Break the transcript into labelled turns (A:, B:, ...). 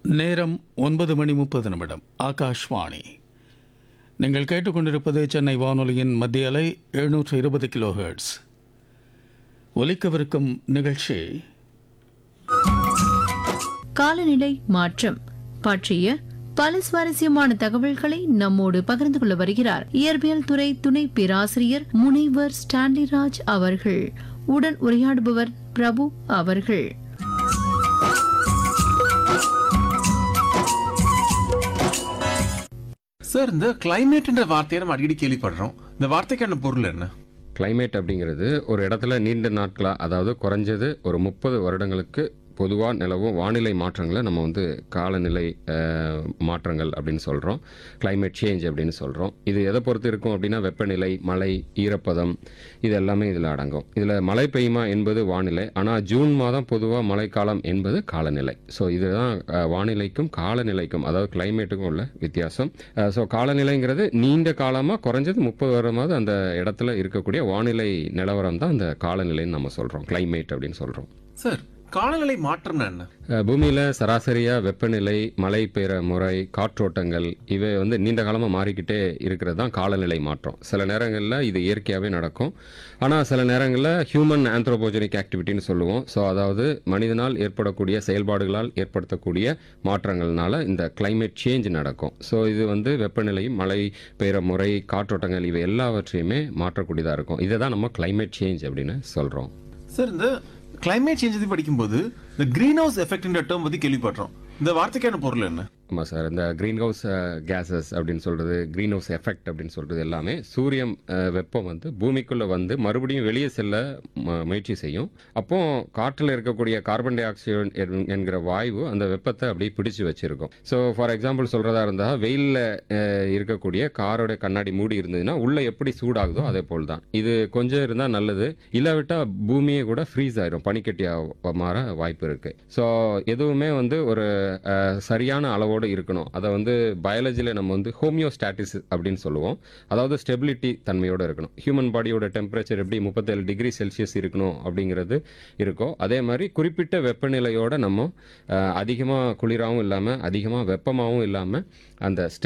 A: நேரம் ஒன்பது மணி முப்பது நிமிடம் ஆகாஷ்வாணி நீங்கள் கேட்டுக்கொண்டிருப்பது சென்னை வானொலியின் மத்திய அலை எழுநூற்று இருபது கிலோ ஹெர்ட்ஸ் ஒலிக்கவிருக்கும் நிகழ்ச்சி
B: காலநிலை மாற்றம் பற்றிய பல சுவாரஸ்யமான தகவல்களை நம்மோடு பகிர்ந்து கொள்ள வருகிறார் இயற்பியல் துறை துணை பேராசிரியர் முனைவர் ஸ்டான்லி ராஜ் அவர்கள் உடன் உரையாடுபவர் பிரபு அவர்கள்
C: சார் இந்த கிளைமேட்ன்ற வார்த்தையை நம்ம அடிக்கடி கேள்விப்படுறோம் இந்த வார்த்தைக்கான பொருள் என்ன
D: climate அப்படிங்கிறது ஒரு இடத்துல நீண்ட நாட்களாக அதாவது குறைஞ்சது ஒரு முப்பது வருடங்களுக்கு பொதுவாக நிலவும் வானிலை மாற்றங்களை நம்ம வந்து காலநிலை அஹ், மாற்றங்கள் அப்படின்னு சொல்கிறோம் climate சேஞ்ச் அப்படின்னு சொல்கிறோம் இது எதை பொறுத்து இருக்கும் அப்படின்னா வெப்பநிலை மழை ஈரப்பதம் இது எல்லாமே இதில் அடங்கும் இதில் மழை பெய்யுமா என்பது வானிலை ஆனால் ஜூன் மாதம் பொதுவாக மழைக்காலம் என்பது காலநிலை ஸோ இதுதான் அஹ், வானிலைக்கும் காலநிலைக்கும் அதாவது கிளைமேட்டுக்கும் உள்ள வித்தியாசம் ஸோ காலநிலைங்கிறது நீண்ட காலமாக குறைஞ்சது முப்பது வருடமாவது அந்த இடத்துல இருக்கக்கூடிய வானிலை நிலவரம் தான் அந்த காலநிலைன்னு நம்ம சொல்கிறோம் climate அப்படின்னு சொல்கிறோம்
C: சார் காலநிலை மாற்றம்னா என்ன
D: பூமியில் சராசரியாக வெப்பநிலை மழை பெய்கிற முறை காற்றோட்டங்கள் இவை வந்து நீண்ட காலமாக மாறிக்கிட்டே இருக்கிறது தான் காலநிலை மாற்றம் சில நேரங்களில் இது இயற்கையாகவே நடக்கும் ஆனால் சில நேரங்களில் ஹியூமன் ஆந்த்ரோபோஜெனிக் ஆக்டிவிட்டின்னு சொல்லுவோம் ஸோ அதாவது மனிதனால் ஏற்படக்கூடிய செயல்பாடுகளால் ஏற்படுத்தக்கூடிய மாற்றங்கள்னால இந்த climate சேஞ்ச் நடக்கும் ஸோ இது வந்து வெப்பநிலை மழை பெய்கிற முறை காற்றோட்டங்கள் இவை எல்லாவற்றையுமே மாற்றக்கூடியதாக இருக்கும் இதை தான் நம்ம climate சேஞ்ச் அப்படின்னு சொல்கிறோம்
C: சார் இந்த கிளைமேட் சேஞ்ச் பத்தி படிக்கும்போது இந்த கிரீன் ஹவுஸ் எஃபெக்ட்ன்ற டேர்ம் பத்தி கேள்விப்படுறோம் இந்த வார்த்தைக்கான பொருள் என்ன
D: ஆமாம் சார் இந்த க்ரீன் ஹவுஸ் கேஸஸ் அப்படின்னு சொல்கிறது க்ரீன் ஹவுஸ் எஃபெக்ட் அப்படின்னு சொல்கிறது எல்லாமே சூரியன் அஹ், வெப்பம் வந்து பூமிக்குள்ளே வந்து மறுபடியும் வெளியே செல்ல ம- முயற்சி செய்யும் அப்போ காற்றில் இருக்கக்கூடிய கார்பன் டை ஆக்சைடு என்- என்கிற வாயு அந்த வெப்பத்தை அப்படியே பிடிச்சு வச்சிருக்கும் ஸோ ஃபார் எக்ஸாம்பிள் சொல்கிறதா இருந்தால் வெயிலில் இருக்கக்கூடிய காரோட கண்ணாடி மூடி இருந்ததுன்னா உள்ளே எப்படி சூடாகுதோ அதே போல் தான் இது கொஞ்சம் இருந்தால் நல்லது இல்லாவிட்டால் பூமியே கூட ஃப்ரீஸ் ஆயிரும் பனிக்கட்டியாக மாற வாய்ப்பு இருக்குது ஸோ எதுவுமே வந்து ஒரு அஹ், சரியான அளவோடு இருக்கணும் அதை வந்து பயாலஜியில் நம்ம வந்து ஹோமியோஸ்டாட்டிஸ் அப்படின்னு சொல்லுவோம் அதாவது ஸ்டெபிலிட்டி தன்மையோடு இருக்கணும் ஹியூமன் பாடியோட டெம்பரேச்சர் எப்படி முப்பத்தேழு டிகிரி செல்சியஸ் இருக்கணும் அப்படிங்கிறது இருக்கோ அதே மாதிரி குறிப்பிட்ட வெப்பநிலையோட நம்ம அதிகமாக குளிராகவும் இல்லாமல் அதிகமாக வெப்பமாகவும் இல்லாமல் அந்த